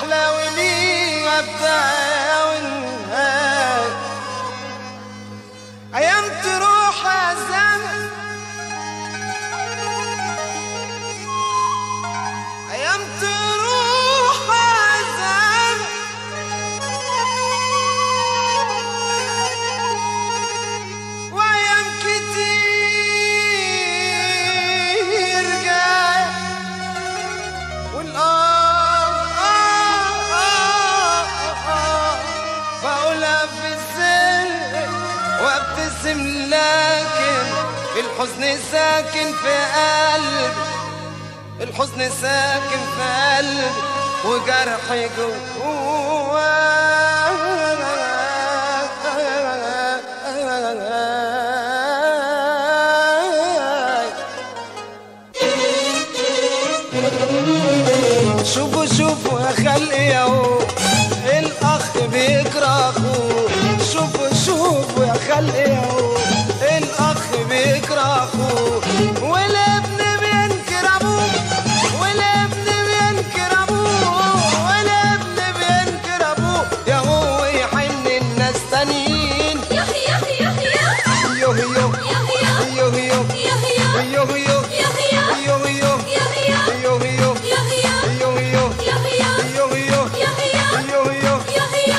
أحلى وليها بداية ونهاية أيام تروح يا زمن أيام تروح يا زمن وأيام كتير جاي والآه آه آه آه بقولها في السر وابتسم لكن الحزن ساكن في قلبي الحزن ساكن في قلبي وجرحي جواي شوفوا شوفوا يا خلقي اهو الاخ بيكره اخوه شوفوا شوفوا يا خلقي اهو الاخ بيكره اخوه والابن بينكر ابوه والابن بينكر ابوه والابن بينكر ابوه يا هو يحن الناس تانيين يحيى يحيى يحيى يوه يوه يحيى يوه يوه يحيى يوه يوه يحيى يوه يوه يحيى يوه يوه يحيى يوه يوه يحيى يوه يوه يحيى يوه يوه يحيى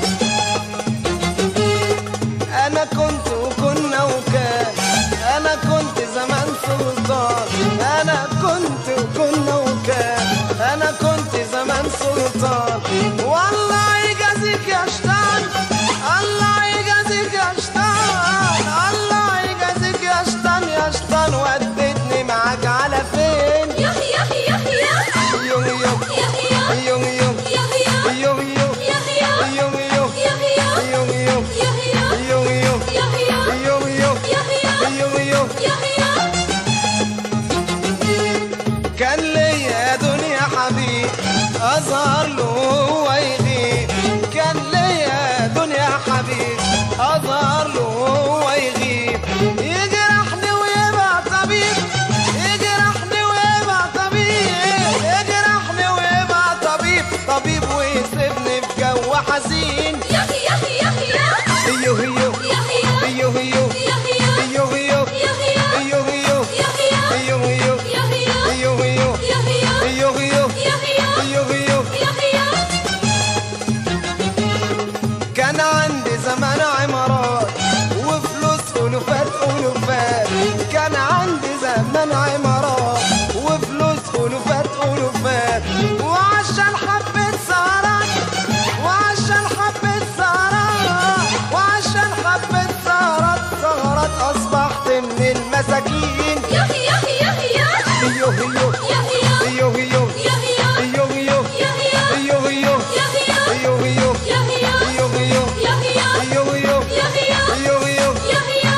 انا كنت وكنا وكان انا كنت زمان سلطان انا كنت وكنا وكان انا كنت زمان سلطان والله يجازيك يا شيطان الله يجازيك يا شيطان الله يجازيك يا شيطان يا شيطان ودتني معاك على فين يحيى يحيى يوم يوم يحيى يوم يوم يحيى يوم يوم يحيى يوم يوم يحيى يوم يوم يحيى يوم يوم يحيى يوم يوم يحيى يوم يوم يحيى كان ليا دنيا حبيب اظهر له هو يغيب كان ليا دنيا حبيب اظهر له هو يغيب يجرحني ويبقى طبيب يجرحني ويبقى طبيب يجرحني ويبقى طبيب طبيب ويسيبني في جو حزين يحيى يحيى ايوه ايوه يحيى ايوه ايوه يحيى ايوه ايوه يحيى ايوه ايوه يحيى ايوه ايوه يحيى ايوه ايوه يحيى ايوه ايوه يحيى ايوه ايوه يحيى كان عندي زمان عمارات وفلوس ألوفات ألوفات كان عندي زمان عمارات وفلوس ألوفات ألوفات وعشان حبة سهرات وعشان حبة سهرات وعشان حبة سهرات سهرات أصبحت من المساكين يحيى يحيى ايوه ايوه يحيى ايوه ايوه يحيى ايوه ايوه يحيى ايوه ايوه يحيى ايوه ايوه يحيى ايوه ايوه يحيى ايوه ايوه يحيى ايوه ايوه يحيى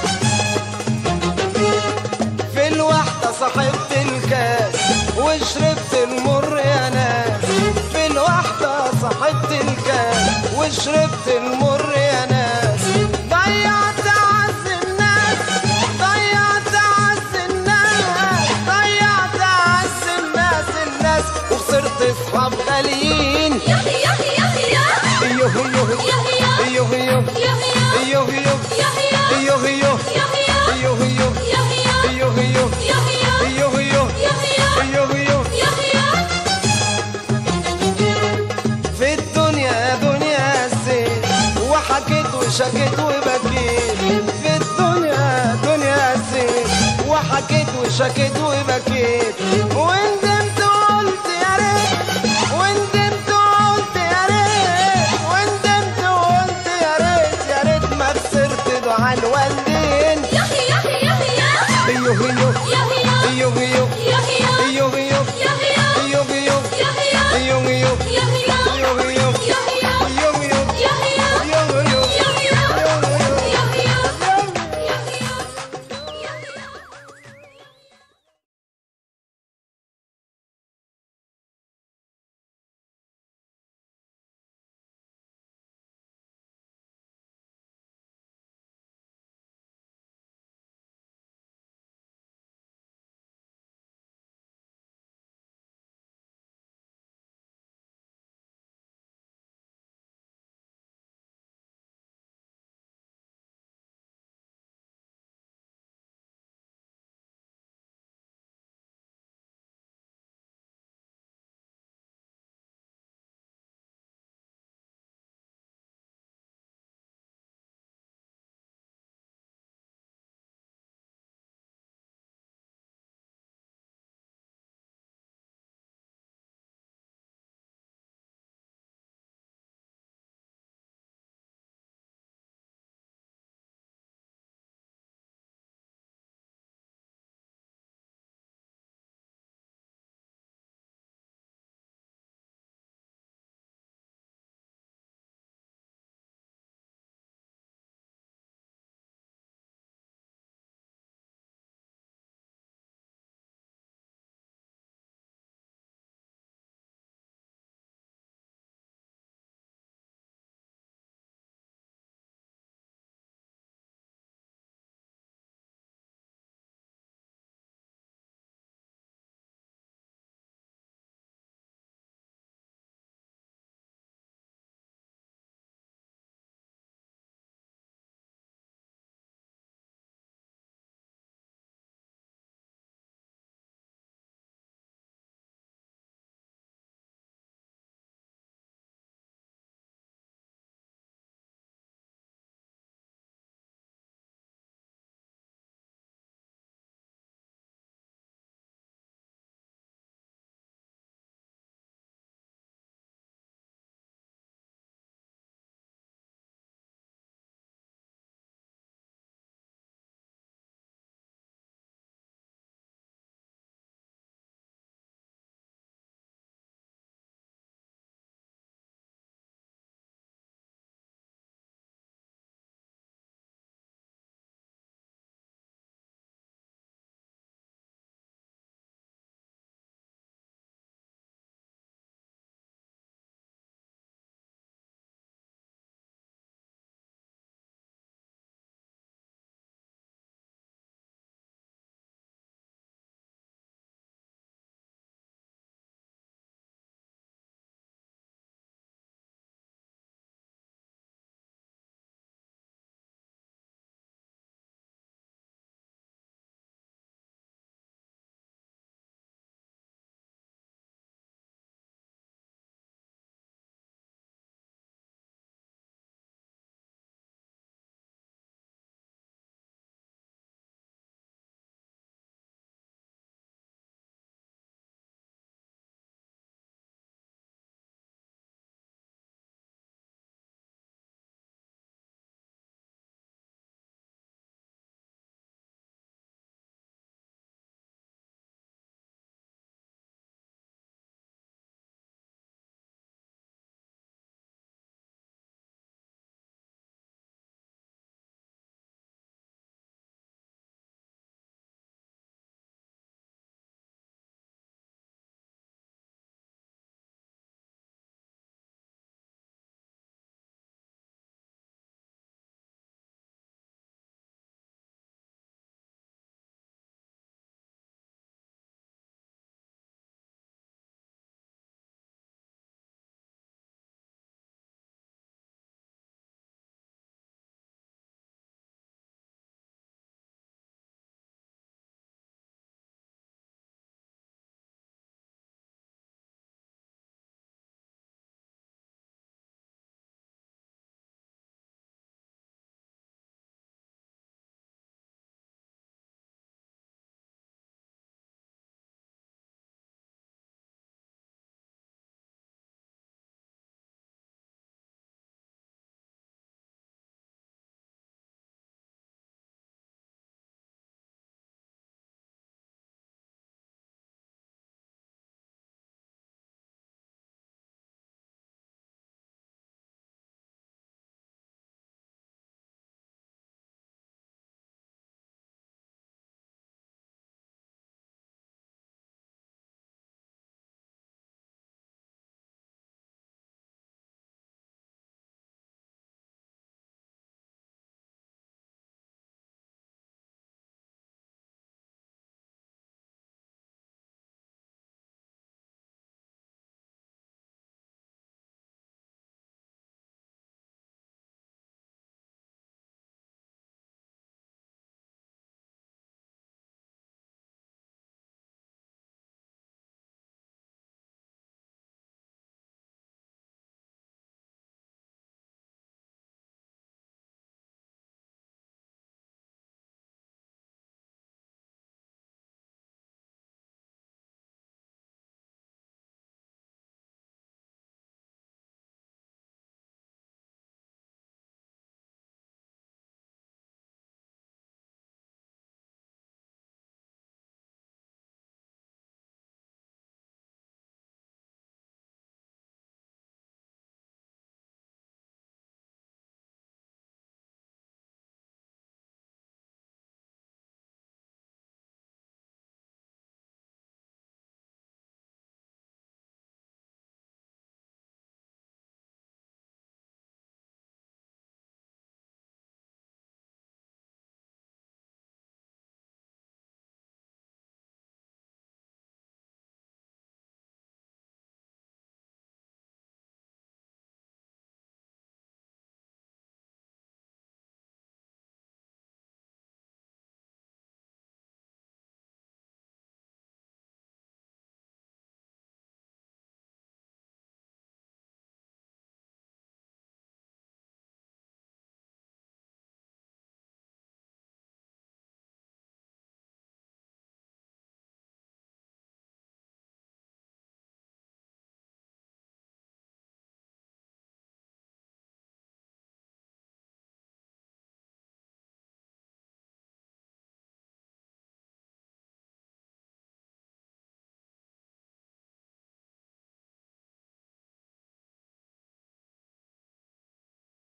في الوحدة صاحبت الكاس وشربت المر يا ناس في الوحدة صاحبت الكاس وشربت المر يا ناس ضيعت أعز الناس ضيعت أعز الناس ضيعت أعز الناس الناس وخسرت أصحاب غاليين يحيى يحيى ايوه ايوه يحيى ايوه ايوه يحيى ايوه ايوه يحيى ايوه ايوه يحيى ايوه ايوه يحيى ايوه ايوه يحيى ايوه ايوه يحيى ايوه ايوه يحيى في الدنيا دنيا سير وحكيت وشكيت وبكيت في الدنيا دنيا سير وحكيت وشكيت وبكيت وانت